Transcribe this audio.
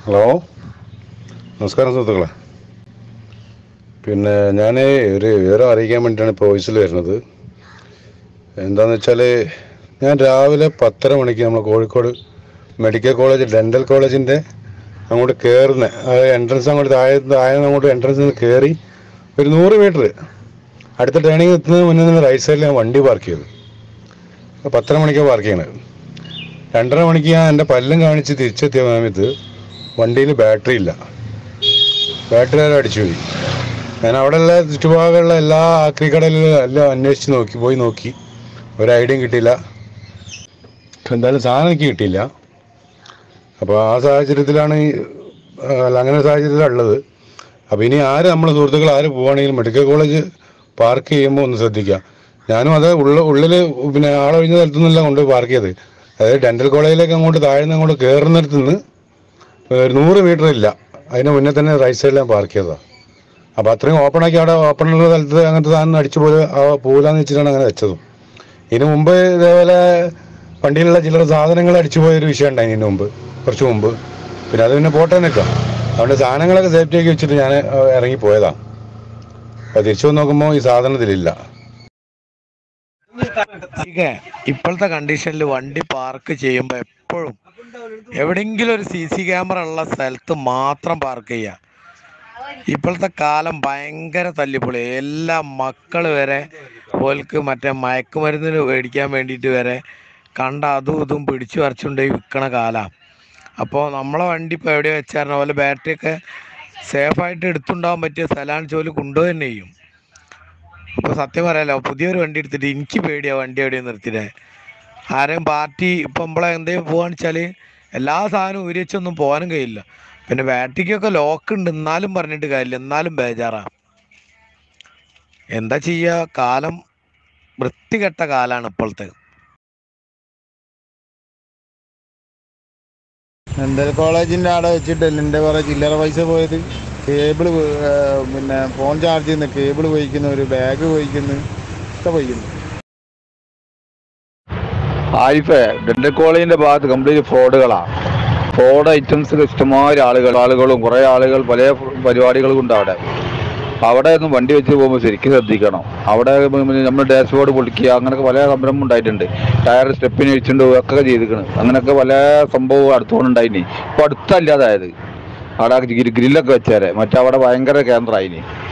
hello നമസ്കാരം സുഹൃത്തുക്കളെ പിന്നെ ഞാൻ ഒരു വിവരം അറിയിക്കാൻ വേണ്ടിയിട്ടാണ് ഇപ്പോൾ വോയിസിൽ വരുന്നത് എന്താണെന്ന് വെച്ചാൽ ഞാൻ രാവിലെ പത്തര മണിക്ക് നമ്മൾ കോഴിക്കോട് മെഡിക്കൽ കോളേജ് ഡെൻ്റൽ കോളേജിൻ്റെ അങ്ങോട്ട് കയറുന്ന എൻട്രൻസ് അങ്ങോട്ട് താഴെ താഴെ അങ്ങോട്ട് എൻട്രൻസിൽ നിന്ന് കയറി ഒരു നൂറ് മീറ്റർ അടുത്ത ടേണിങ് എത്തുന്നതിന് മുന്നേ നിന്ന് റൈറ്റ് സൈഡിൽ ഞാൻ വണ്ടി പാർക്ക് ചെയ്തു പത്തര മണിക്കാണ് പാർക്ക് ചെയ്യണത് രണ്ടര മണിക്ക് ഞാൻ എൻ്റെ പല്ലും കാണിച്ച് തിരിച്ചെത്തിയ സമയത്ത് വണ്ടിയിൽ ബാറ്ററി ഇല്ല ബാറ്ററി എല്ലാം അടിച്ചു പോയി ഞാൻ അവിടെയുള്ള ചുറ്റുഭാഗമുള്ള എല്ലാ ആക്രിക്കടലിലും എല്ലാം അന്വേഷിച്ച് നോക്കി പോയി നോക്കി ഒരു ഐഡിയയും കിട്ടിയില്ല എന്തായാലും സാധനം എനിക്ക് കിട്ടിയില്ല അപ്പോൾ ആ സാഹചര്യത്തിലാണ് ഈ ആ, അല്ല അങ്ങനെ ഒരു സാഹചര്യത്തിലാണ് ഉള്ളത് അപ്പോൾ ഇനി ആര് നമ്മളെ സുഹൃത്തുക്കൾ ആര് പോവുകയാണെങ്കിലും മെഡിക്കൽ കോളേജ് പാർക്ക് ചെയ്യുമ്പോൾ ഒന്ന് ശ്രദ്ധിക്കുക ഞാനും അത് ഉള്ള ഉള്ളിൽ പിന്നെ ആളൊഴിഞ്ഞ സ്ഥലത്തുനിന്നല്ല കൊണ്ട് പാർക്ക് ചെയ്ത് അതായത് ഡെൻ്റൽ കോളേജിലേക്ക് അങ്ങോട്ട് താഴ്ന്ന് അങ്ങോട്ട് കയറുന്നിടത്ത് നിന്ന് ഒരു നൂറ് മീറ്റർ ഇല്ല അതിന് മുന്നേ തന്നെ റൈറ്റ് സൈഡിൽ ഞാൻ പാർക്ക് ചെയ്തതാണ് അപ്പോൾ അത്രയും ഓപ്പൺ ആക്കി അവിടെ ഓപ്പൺ ഉള്ള സ്ഥലത്ത് അങ്ങനത്തെ സാധനം അടിച്ചു പോലെ പോകില്ലാന്ന് വെച്ചിട്ടാണ് അങ്ങനെ വെച്ചതും ഇതിനു മുമ്പ് ഇതേപോലെ വണ്ടിയിലുള്ള ചില സാധനങ്ങൾ അടിച്ചു പോയൊരു വിഷയം ഉണ്ടായി ഇതിന് മുമ്പ് കുറച്ച് മുമ്പ് പിന്നെ അത് പിന്നെ പോട്ടെ നിൽക്കാം അതുകൊണ്ട് സാധനങ്ങളൊക്കെ സേഫ്റ്റി ആക്കി വെച്ചിട്ട് ഞാൻ ഇറങ്ങി പോയതാണ് അപ്പോൾ തിരിച്ചു വന്ന് നോക്കുമ്പോൾ ഈ സാധനം ഇതിലില്ല ഇതൊക്കെ ഇപ്പോഴത്തെ കണ്ടീഷനിൽ വണ്ടി പാർക്ക് ചെയ്യുമ്പോൾ എപ്പോഴും എവിടെയെങ്കിലും ഒരു സി സി ക്യാമറ ഉള്ള സ്ഥലത്ത് മാത്രം പാർക്ക് ചെയ്യുക ഇപ്പോഴത്തെ കാലം ഭയങ്കര തല്ലിപ്പൊളി എല്ലാ മക്കൾ വരെ ഓൽക്ക് മറ്റേ മയക്കുമരുന്നിന് മേടിക്കാൻ വേണ്ടിയിട്ട് വരെ കണ്ട അതും ഇതും പിടിച്ചു വരച്ചുകൊണ്ട് വിൽക്കണ കാലാണ് അപ്പോൾ നമ്മളെ വണ്ടി ഇപ്പോൾ എവിടെ വെച്ചാൽ പോലെ ബാറ്ററി ഒക്കെ സേഫായിട്ട് എടുത്തുണ്ടാകാൻ പറ്റിയ സ്ഥലമാണ് ചോല് കൊണ്ടുപോയി തന്നെ ചെയ്യും ഇപ്പോൾ സത്യം പറയാലോ പുതിയൊരു വണ്ടി എടുത്തിട്ട് എനിക്ക് പേടിയാ വണ്ടി എവിടെയും നിർത്തിയിട്ടേ ആരെയും പാർട്ടി ഇപ്പം നമ്മളെ എന്തെങ്കിലും പോകാന്ന് വെച്ചാൽ എല്ലാ സാധനവും ഊരി വെച്ചൊന്നും പോകാനും കഴിയില്ല പിന്നെ ബാറ്ററിക്കൊക്കെ ലോക്ക് ഉണ്ട് എന്നാലും പറഞ്ഞിട്ട് കാര്യമില്ല എന്നാലും ബേജാറാ എന്താ ചെയ്യുക കാലം വൃത്തികെട്ട കാലാണ് ഇപ്പോഴത്തെ ഡെന്റൽ കോളേജിന്റെ അവിടെ വെച്ചിട്ടല്ല എൻ്റെ കുറെ ചില്ലറ പൈസ പോയത് കേബിള് പിന്നെ ഫോൺ ചാർജ് ചെയ്യുന്ന കേബിള് പോയിക്കുന്നു ഒരു ബാഗ് പോയിക്കുന്നു ഒക്കെ പോയിക്കുന്നു ആരിഫെ ഡെന്റൽ കോളേജിന്റെ ഭാഗത്ത് കംപ്ലീറ്റ് ഫ്രോഡുകളാണ് ഫ്രോഡ് ഐറ്റംസ് ഇഷ്ടംമാതിരി ആളുകൾ ആളുകളും കുറേ ആളുകൾ പല പരിപാടികളും ഉണ്ട് അവിടെ അവിടെ ഒന്നും വണ്ടി വെച്ച് പോകുമ്പോൾ ശരിക്കും ശ്രദ്ധിക്കണം അവിടെ നമ്മൾ ഡാഷ്ബോർഡ് പൊളിക്കുക അങ്ങനെയൊക്കെ പല സംരംഭം ഉണ്ടായിട്ടുണ്ട് ടയർ സ്റ്റെപ്പിന് വെച്ചിട്ടുണ്ട് ഒക്കെ ചെയ്തിരിക്കണം അങ്ങനെയൊക്കെ പല സംഭവം അടുത്തോണ്ടുണ്ടായിനി ഇപ്പൊ അടുത്തല്ലാതായത് അവിടെ ഗ്രില്ലൊക്കെ വെച്ചേരെ മറ്റേ അവിടെ ഭയങ്കര കേന്ദ്രമായിനി